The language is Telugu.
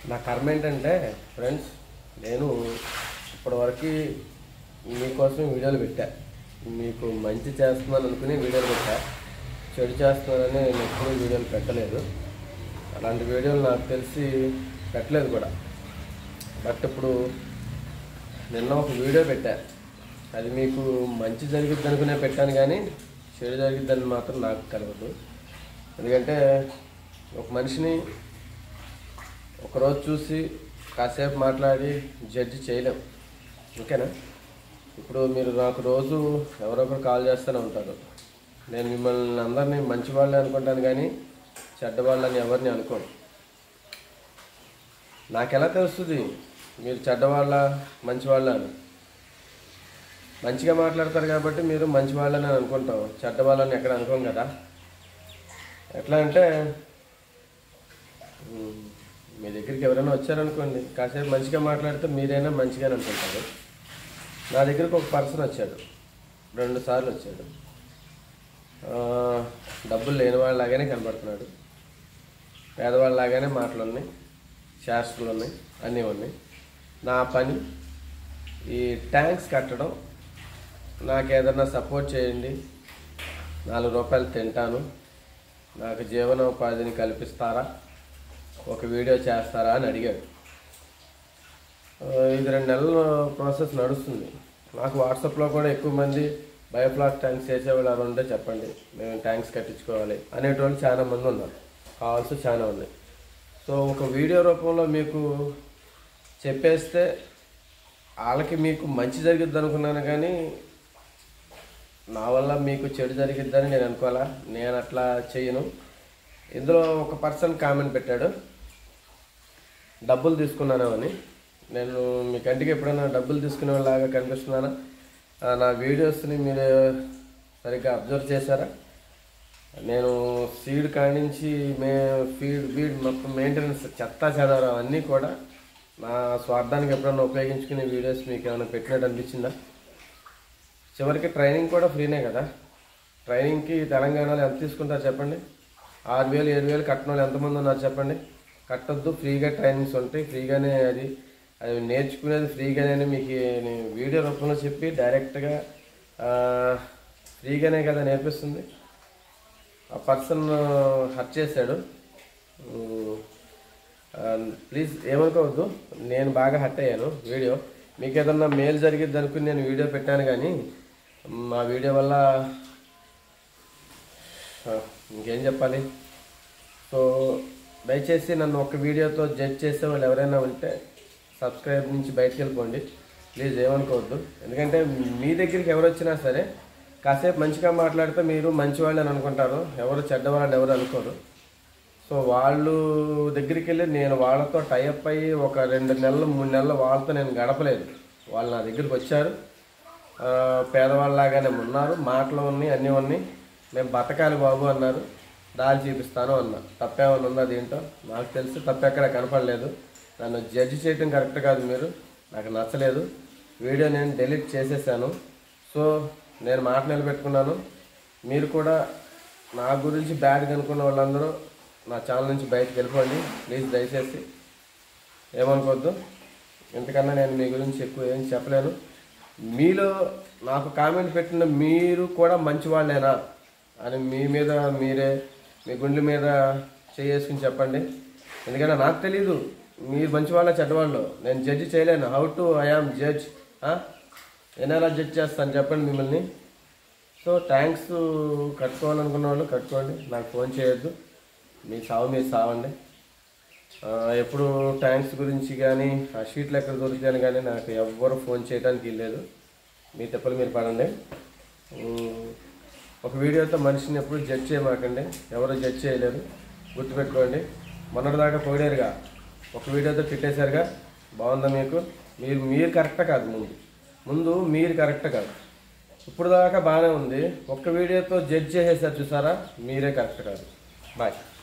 నా కర్మ ఏంటంటే ఫ్రెండ్స్ నేను ఇప్పటివరకు మీకోసం వీడియోలు పెట్టా మీకు మంచి చేస్తున్నాను అనుకుని వీడియోలు పెట్టా చెడు చేస్తున్నానని నేను ఎప్పుడూ వీడియోలు పెట్టలేదు అలాంటి వీడియోలు నాకు తెలిసి పెట్టలేదు కూడా బట్ ఇప్పుడు నిన్న ఒక వీడియో పెట్టా అది మీకు మంచి జరిగిద్ది అనుకునే పెట్టాను కానీ చెడు జరిగిద్దని మాత్రం నాకు కలగదు ఎందుకంటే ఒక మనిషిని ఒకరోజు చూసి కాసేపు మాట్లాడి జడ్జి చేయలేం ఓకేనా ఇప్పుడు మీరు నాకు రోజు ఎవరొకరు కాల్ చేస్తూనే ఉంటారు నేను మిమ్మల్ని అందరినీ మంచి వాళ్ళని అనుకుంటాను కానీ చెడ్డవాళ్ళని ఎవరిని అనుకోను నాకెలా తెలుస్తుంది మీరు చెడ్డవాళ్ళ మంచివాళ్ళ అని మంచిగా మాట్లాడతారు కాబట్టి మీరు మంచి వాళ్ళని అనుకుంటాం చెడ్డవాళ్ళని ఎక్కడ అనుకోం కదా ఎట్లా అంటే ఉమ్, మీ దగ్గరికి ఎవరైనా వచ్చారనుకోండి కాసేపు మంచిగా మాట్లాడితే మీరైనా మంచిగానే అనుకుంటారు నా దగ్గరికి ఒక పర్సన్ వచ్చాడు రెండు సార్లు వచ్చాడు ఆ, డబ్బులు లేని వాళ్ళలాగానే కనబడుతున్నాడు పేదవాళ్ళలాగానే మాటలు ఉన్నాయి శాస్త్రాలు ఉన్నాయి అన్నీ ఉన్నాయి నా పని ఈ ట్యాంక్స్ కట్టడం నాకు ఏదన్నా సపోర్ట్ చేయండి నాలుగు రూపాయలు తింటాను నాకు జీవనోపాధిని కల్పిస్తారా ఒక వీడియో చేస్తారా అని అడిగాడు ఆ, ఇది రెండు నెలల ప్రాసెస్ నడుస్తుంది నాకు వాట్సాప్లో కూడా ఎక్కువ మంది బయోప్లాక్ ట్యాంక్స్ చేసేవాళ్ళు ఎవరు ఉంటే చెప్పండి మేము ట్యాంక్స్ కట్టించుకోవాలి అనేటువంటి చాలా మంది ఉన్నారు కావాల్సి చాలా ఉన్నాయి సో ఒక వీడియో రూపంలో మీకు చెప్పేస్తే వాళ్ళకి మీకు మంచి జరిగిద్ది అనుకున్నాను కానీ నా వల్ల మీకు చెడు జరిగిద్దని నేను అనుకోవాలా నేను అట్లా చేయను ఇందులో ఒక పర్సన్ కామెంట్ పెట్టాడు డబ్బులు తీసుకున్నాను అని నేను మీ కంటికి ఎప్పుడైనా డబ్బులు తీసుకునే వాళ్ళలాగా కనిపిస్తున్నానా ఆ, నా వీడియోస్ని మీరు సరిగ్గా అబ్జర్వ్ చేశారా నేను సీడ్ కానించి మే ఫీడ్ బీడ్ మొత్తం మెయింటెనెన్స్ చెత్త చెదారం అన్నీ కూడా నా స్వార్థానికి ఎప్పుడైనా ఉపయోగించుకునే వీడియోస్ మీకు ఏమైనా పెట్టినట్టు అనిపించిందా చివరికి ట్రైనింగ్ కూడా ఫ్రీనే కదా ట్రైనింగ్కి తెలంగాణలో ఎంత తీసుకుంటారు చెప్పండి ఆరు వేలు ఏడు వేలు కట్టిన వాళ్ళు ఎంతమంది ఉన్నారు చెప్పండి కట్టొద్దు ఫ్రీగా ట్రైనింగ్స్ ఉంటాయి ఫ్రీగానే అది అది నేర్చుకునేది ఫ్రీగానే మీకు నేను వీడియో రూపంలో చెప్పి డైరెక్ట్గా ఆ, ఫ్రీగానే కదా నేర్పిస్తుంది ఆ పర్సన్ హర్ట్ చేశాడు ప్లీజ్ ఏమనుకోవద్దు నేను బాగా హర్ట్ అయ్యాను వీడియో మీకు ఏదన్నా మేలు జరిగిద్ది అనుకుని నేను వీడియో పెట్టాను కానీ మా వీడియో వల్ల ఆ, ఇంకేం చెప్పాలి సో దయచేసి నన్ను ఒక వీడియోతో జడ్జ్ చేసే వాళ్ళు ఎవరైనా ఉంటే సబ్స్క్రైబ్ నుంచి బయటకు వెళ్ళిపోండి ప్లీజ్ ఏమనుకోవద్దు ఎందుకంటే మీ దగ్గరికి ఎవరు వచ్చినా సరే కాసేపు మంచిగా మాట్లాడితే మీరు మంచివాళ్ళు అని అనుకుంటారు ఎవరు చెడ్డవాళ్ళు ఎవరు అనుకోరు సో వాళ్ళు దగ్గరికి వెళ్ళి నేను వాళ్ళతో టైఅప్ అయ్యి ఒక రెండు నెలలు మూడు నెలలు వాళ్ళతో నేను గడపలేదు వాళ్ళు నా దగ్గరికి వచ్చారు ఆ, పేదవాళ్ళలాగానే ఉన్నారు మాటలు ఉన్నాయి అన్నీ ఉన్నాయి మేము బతకాలి బాబు అన్నారు దారి చూపిస్తాను అన్నా తప్పేమన్నా ఉందా దీంట్లో నాకు తెలిసి తప్పెక్కడ కనపడలేదు నన్ను జడ్జి చేయడం కరెక్ట్ కాదు మీరు నాకు నచ్చలేదు వీడియో నేను డెలీట్ చేసేసాను సో నేను మాట నిలబెట్టుకున్నాను మీరు కూడా నా గురించి బ్యాడ్గా అనుకున్న వాళ్ళందరూ నా ఛానల్ నుంచి బయటకు వెళ్ళిపోండి ప్లీజ్ దయచేసి ఏమనుకోవద్దు ఎందుకన్నా నేను మీ గురించి ఎక్కువ ఏం చెప్పలేను మీలో నాకు కామెంట్ పెట్టిన మీరు కూడా మంచి వాళ్ళేనా అని మీ మీద మీరే మీ గుండెల మీద చేసుకుని చెప్పండి ఎందుకంటే నాకు తెలీదు మీరు మంచి వాళ్ళ చెడ్డవాళ్ళు నేను జడ్జి చేయలేను how to I am judge నేను ఎలా జడ్జ్ చేస్తాను చెప్పండి మిమ్మల్ని సో ట్యాంక్స్ కట్టుకోవాలనుకున్న వాళ్ళు కట్టుకోండి నాకు ఫోన్ చేయొద్దు మీ సావు మీరు సావండి ఆ, ఎప్పుడు ట్యాంక్స్ గురించి కానీ ఆ షీట్లు ఎక్కడ దొరుకుతాయని కానీ నాకు ఎవ్వరు ఫోన్ చేయడానికి లేదు మీ తిప్పలు మీరు పడండి ఉమ్, ఒక వీడియోతో మనిషిని ఎప్పుడు జడ్జ్ చేయమాకండి ఎవరు జడ్జ్ చేయలేరు గుర్తుపెట్టుకోండి మొన్నటిదాకా పోయారుగా ఒక వీడియోతో తిట్టేశారుగా బాగుందా మీకు మీరు మీరు కరెక్ట్ కాదు ముందు ముందు మీరు కరెక్ట్ కాదు ఇప్పుడు దాకా బాగానే ఉంది ఒక్క వీడియోతో జడ్జ్ చేసేసారు చూసారా మీరే కరెక్ట్ కాదు బాయ్